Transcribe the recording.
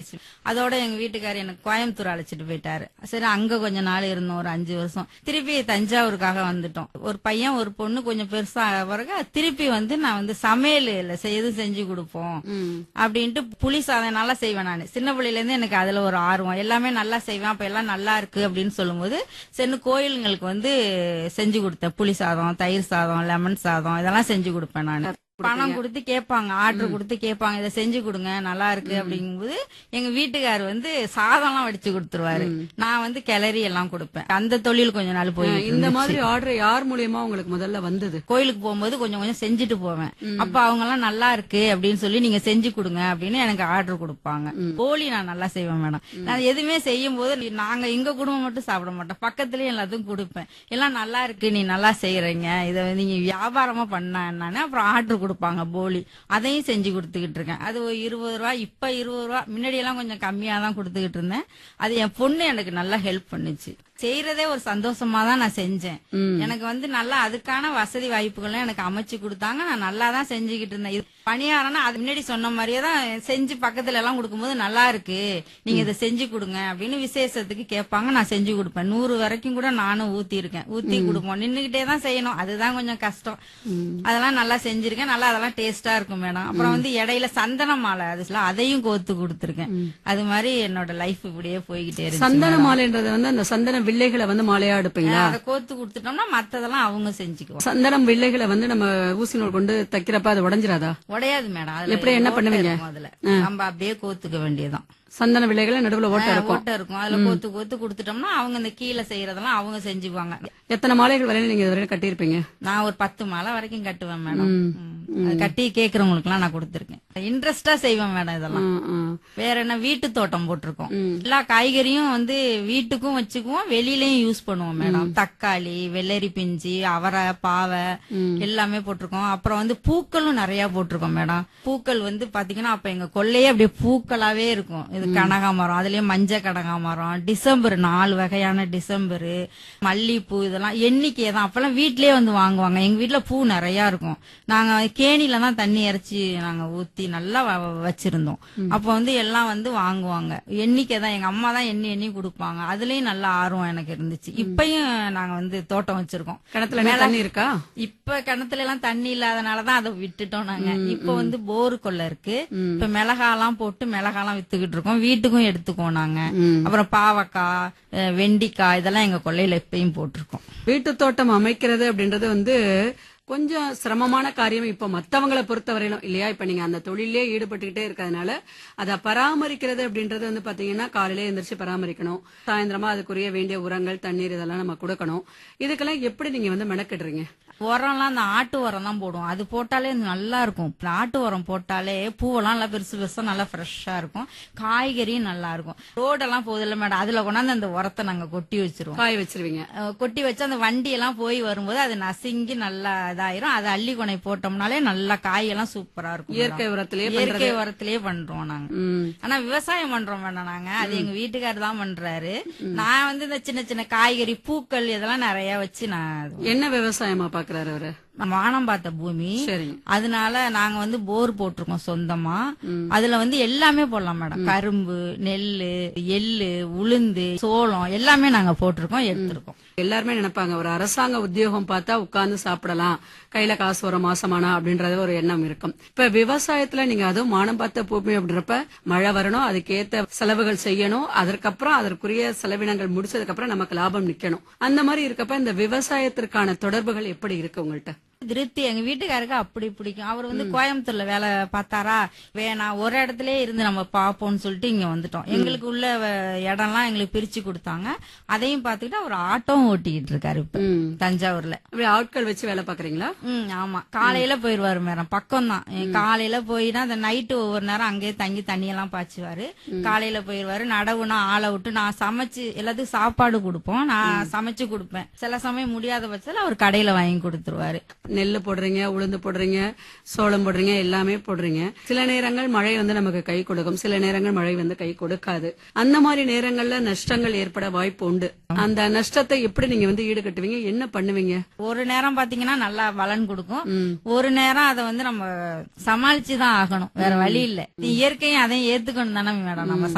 இருந்துச்சு அதோட எங்க வீட்டுக்காரர் எனக்கு கோயம்புத்தூர் அழைச்சிட்டு போயிட்டாரு சரி அங்க கொஞ்ச நாள் இருந்தோம் ஒரு அஞ்சு வருஷம் திருப்பி தஞ்சாவூருக்காக வந்துட்டோம் ஒரு பையன் ஒரு பொண்ணு கொஞ்சம் பெருசா பிறகு திருப்பி வந்து நான் வந்து சமையல் இல்ல எதுவும் செஞ்சு கொடுப்போம் அப்படின்ட்டு புளி சாதம் நல்லா செய்வேன் நான் சின்ன பிள்ளையில இருந்து எனக்கு அதுல ஒரு ஆர்வம் எல்லாமே நல்லா செய்வேன் அப்ப எல்லாம் நல்லா இருக்கு அப்படின்னு சொல்லும்போது சென்னு கோயிலுங்களுக்கு வந்து செஞ்சு கொடுத்தேன் புளி சாதம் தயிர் சாதம் லெமன் சாதம் இதெல்லாம் செஞ்சு கொடுப்பேன் நான் பணம் கொடுத்து கேட்பாங்க ஆர்டர் கொடுத்து கேட்பாங்க இதை செஞ்சு கொடுங்க நல்லா இருக்கு அப்படிங்கும்போது எங்க வீட்டுக்கார் வந்து சாதம்லாம் வடிச்சு கொடுத்துருவாரு நான் வந்து கிளறி எல்லாம் கொடுப்பேன் அந்த தொழில் கொஞ்ச நாள் போய் இந்த மாதிரி ஆர்டர் யார் மூலியமா உங்களுக்கு முதல்ல வந்தது கோயிலுக்கு போகும்போது கொஞ்சம் கொஞ்சம் செஞ்சுட்டு போவேன் அப்ப அவங்க எல்லாம் நல்லா இருக்கு அப்படின்னு சொல்லி நீங்க செஞ்சு கொடுங்க அப்படின்னு எனக்கு ஆர்டர் கொடுப்பாங்க போலி நான் நல்லா செய்வேன் மேடம் நான் எதுவுமே செய்யும் போது நீ- நாங்க எங்க குடும்பம் மட்டும் சாப்பிட மாட்டோம் பக்கத்துலயும் எல்லாத்துக்கும் கொடுப்பேன் எல்லாம் நல்லா இருக்கு நீ நல்லா செய்யறீங்க இதை நீங்க வியாபாரமா பண்ண என்னன்னு அப்புறம் ஆர்டர் கொடுப்பாங்க போலி அதையும் செஞ்சு கொடுத்துக்கிட்டு இருக்கேன் அது ஒரு இருபது ரூபா இப்ப இருபது ரூபா முன்னாடி எல்லாம் கொஞ்சம் கம்மியா தான் கொடுத்துக்கிட்டு இருந்தேன் அது என் பொண்ணு எனக்கு நல்லா ஹெல்ப் பண்ணுச்சு செய்யறதே ஒரு சந்தோஷமா தான் நான் செஞ்சேன் எனக்கு வந்து நல்லா அதுக்கான வசதி வாய்ப்புகளும் எனக்கு அமைச்சு கொடுத்தாங்க நான் நல்லா தான் செஞ்சுக்கிட்டு இருந்தேன் இது பணியாரம்னா அது முன்னாடி சொன்ன மாதிரியே தான் செஞ்சு பக்கத்துல எல்லாம் கொடுக்கும்போது நல்லா இருக்கு நீங்க இதை செஞ்சு கொடுங்க அப்படின்னு விசேஷத்துக்கு கேட்பாங்க நான் செஞ்சு கொடுப்பேன் நூறு வரைக்கும் கூட நானும் ஊத்தி இருக்கேன் ஊத்தி கொடுப்போம் நின்னுகிட்டே தான் செய்யணும் அதுதான் கொஞ்சம் கஷ்டம் அதெல்லாம் நல்லா செஞ்சிருக்கேன் நல்லா அதெல்லாம் டேஸ்டா இருக்கும் மேடம் அப்புறம் வந்து இடையில சந்தன மாலை அதுல அதையும் கோத்து கொடுத்துருக்கேன் அது மாதிரி என்னோட லைஃப் இப்படியே போய்கிட்டே இருக்கு சந்தன மாலைன்றது வந்து அந்த சந்தன வில்லைகளை வந்து மாலையா எடுப்பீங்களா அதை கோத்து கொடுத்துட்டோம்னா மத்ததெல்லாம் அவங்க செஞ்சுக்குவோம் சந்தனம் வில்லைகளை வந்து நம்ம ஊசி நூல் கொண்டு தைக்கிறப்ப அது உடைஞ்சிராதா உடையாது மேடம் அதுல எப்படி என்ன ஓட்டை பண்ணுவீங்க? இருக்கும் அதுல நம்ம அப்படியே கோத்துக்க வேண்டியதுதான் சந்தன வில்லைகளை நடுவுல ஓட்ட இருக்கும் ஓட்டை இருக்கும் அதுல கோத்து கோத்து கொடுத்துட்டோம்னா அவங்க இந்த கீழே செய்யறதெல்லாம் அவங்க செஞ்சுக்குவாங்க எத்தனை மாலைகள் வரையில நீங்க இதுவரை கட்டியிருப்பீங்க நான் ஒரு பத்து மாலை வரைக்கும் கட்டுவேன் மேடம் ம். அது கட்டி கேக்குறவங்களுக்கு எல்லாம் நான் கொடுத்துருக்கேன் இன்ட்ரெஸ்டா செய்வேன் மேடம் இதெல்லாம் ம், ம். வேற என்ன வீட்டு தோட்டம் போட்டிருக்கோம் எல்லா காய்கறியும் வந்து வீட்டுக்கும் வச்சுக்குவோம் வெளியிலயும் யூஸ் பண்ணுவோம் மேடம் தக்காளி வெள்ளரி பிஞ்சு அவரை பாவை எல்லாமே போட்டிருக்கோம் அப்புறம் வந்து பூக்களும் நிறைய போட்டிருக்கோம் மேடம் பூக்கள் வந்து பாத்தீங்கன்னா அப்ப எங்க கொள்ளையே அப்படியே பூக்களாவே இருக்கும் இது கனகாமரம் அதுலயும் மஞ்சள் கனகாமரம் டிசம்பர் நாலு வகையான டிசம்பர் மல்லிப்பூ இதெல்லாம் எண்ணிக்கை தான் அப்பெல்லாம் வீட்லயே வந்து வாங்குவாங்க எங்க வீட்ல பூ நிறைய இருக்கும் நாங்க கேணில தான் தண்ணி இறைச்சி நாங்க ஊத்தி நல்லா வ- வ- வச்சிருந்தோம் அப்ப வந்து எல்லாம் வந்து வாங்குவாங்க எண்ணிக்கை தான் எங்க அம்மா தான் எண்ணி எண்ணி கொடுப்பாங்க அதுலயும் நல்ல ஆர்வம் எனக்கு இருந்துச்சு இப்பயும் நாங்க வந்து தோட்டம் வச்சிருக்கோம் கிணத்துல என்ன தண்ணி இருக்கா இப்ப கிணத்துல எல்லாம் தண்ணி இல்லாதனாலதான் அதை விட்டுட்டோம் நாங்க இப்ப வந்து போரு கொள்ள இருக்கு இப்ப மிளகாலாம் போட்டு மிளகாலாம் வித்துக்கிட்டு இருக்கோம் வீட்டுக்கும் எடுத்துக்குவோம் நாங்க அப்புறம் பாவக்காய் அஹ் வெண்டிக்காய் இதெல்லாம் எங்க கொள்ளையில இப்பயும் போட்டிருக்கோம் வீட்டு தோட்டம் அமைக்கிறது அப்படின்றது வந்து கொஞ்சம் சிரமமான காரியம் இப்ப மத்தவங்களை பொறுத்தவரையிலும் இல்லையா இப்ப நீங்க அந்த தொழிலே ஈடுபட்டுக்கிட்டே இருக்கிறதுனால அதை பராமரிக்கிறது அப்படின்றது வந்து பாத்தீங்கன்னா காலையிலே எந்திரிச்சு பராமரிக்கணும் சாயந்தரமா அதுக்குரிய வேண்டிய உரங்கள் தண்ணீர் இதெல்லாம் நம்ம கொடுக்கணும் இதுக்கெல்லாம் எப்படி நீங்க வந்து மெனக்கிடுறீங்க உரம்லாம் அந்த ஆட்டு உரம் தான் போடுவோம் அது போட்டாலே நல்லா இருக்கும் இந்த ஆட்டு உரம் போட்டாலே பூவெல்லாம் நல்லா பெருசு பெருசா நல்லா ஃப்ரெஷ்ஷா இருக்கும் காய்கறியும் நல்லா இருக்கும் ரோடெல்லாம் போதில்ல மேடம் அதுல கொண்டாந்து அந்த உரத்தை நாங்க கொட்டி வச்சிருவோம் காய வச்சிருவீங்க அஹ் கொட்டி வச்சு அந்த வண்டி எல்லாம் போய் வரும்போது அது நசுங்கி நல்லா இதாயிரும் அது அள்ளி கொனை போட்டோம்னாலே நல்லா காயெல்லாம் சூப்பரா இருக்கும் இயற்கை மேடம். உரத்திலேயே இயற்கை உரத்திலேயே பண்றோம் நாங்க ம். ஆனா விவசாயம் பண்றோம் வேண்டாம் நாங்க அது எங்க வீட்டுக்காரர் தான் பண்றாரு நான் வந்து இந்த சின்ன சின்ன காய்கறி பூக்கள் இதெல்லாம் நிறைய வச்சு நான் என்ன விவசாயமா பாக்குறாரு அவரு வானம் பார்த்த பூமி சரிங்க அதனால நாங்க வந்து போர் போட்டிருக்கோம் சொந்தமா அதுல வந்து எல்லாமே போடலாம் மேடம் கரும்பு நெல்லு எள்ளு உளுந்து சோளம் எல்லாமே நாங்க போட்டிருக்கோம் எடுத்திருக்கோம் எல்லாருமே நினைப்பாங்க ஒரு அரசாங்க உத்தியோகம் பார்த்தா உட்கார்ந்து சாப்பிடலாம் கையில காசு வர மாசமானா அப்படின்றது ஒரு எண்ணம் இருக்கும் இப்ப விவசாயத்துல நீங்க அதுவும் மானம் பார்த்த பூமி அப்படின்றப்ப மழை வரணும் அதுக்கேத்த செலவுகள் செய்யணும் அதற்கப்புறம் அதற்குரிய செலவினங்கள் முடிச்சதுக்கு அப்புறம் நமக்கு லாபம் நிக்கணும் அந்த மாதிரி இருக்கப்ப இந்த விவசாயத்திற்கான தொடர்புகள் எப்படி இருக்கு உங்கள்ட்ட திருப்தி எங்க வீட்டுக்காருக்கு அப்படி பிடிக்கும் அவர் வந்து கோயம்புத்தூர்ல வேலை பார்த்தாரா வேணாம் ஒரு இடத்துல இருந்து நம்ம பாப்போம்னு சொல்லிட்டு இங்க வந்துட்டோம் எங்களுக்கு உள்ள வ- இடம்லாம் எங்களுக்கு பிரிச்சு கொடுத்தாங்க அதையும் பார்த்துக்கிட்டு அவர் ஆட்டோவும் ஓட்டிக்கிட்டு இருக்காரு இப்ப ம். தஞ்சாவூர்ல அப்படி ஆட்கள் வச்சு வேலை பாக்குறீங்களா ம் ஆமா காலையில போயிருவாரு மேடம் பக்கம் தான் காலையில போயினா அந்த நைட்டு ஒவ்வொரு நேரம் அங்கேயே தங்கி தண்ணியெல்லாம் பாய்ச்சுவாரு காலையில போயிருவாரு நடவுனா ஆளை விட்டு நான் சமைச்சு எல்லாத்துக்கும் சாப்பாடு கொடுப்போம் நான் சமைச்சு கொடுப்பேன் சில சமயம் முடியாத பட்சத்துல அவர் கடையில வாங்கி கொடுத்துருவாரு நெல்லு போடுறீங்க உளுந்து போடுறீங்க சோளம் போடுறீங்க எல்லாமே போடுறீங்க சில நேரங்கள் மழை வந்து நமக்கு கை கொடுக்கும் சில நேரங்கள் மழை வந்து கை கொடுக்காது அந்த மாதிரி நேரங்கள்ல நஷ்டங்கள் ஏற்பட வாய்ப்பு உண்டு அந்த நஷ்டத்தை எப்படி நீங்க வந்து ஈடுகட்டுவீங்க என்ன பண்ணுவீங்க ஒரு நேரம் பாத்தீங்கன்னா நல்லா பலன் கொடுக்கும் ஒரு நேரம் அதை வந்து நம்ம சமாளிச்சு தான் ஆகணும் வேற வழி இல்ல இயற்கையும் அதையும் ஏத்துக்கணும் தானே மேடம் நம்ம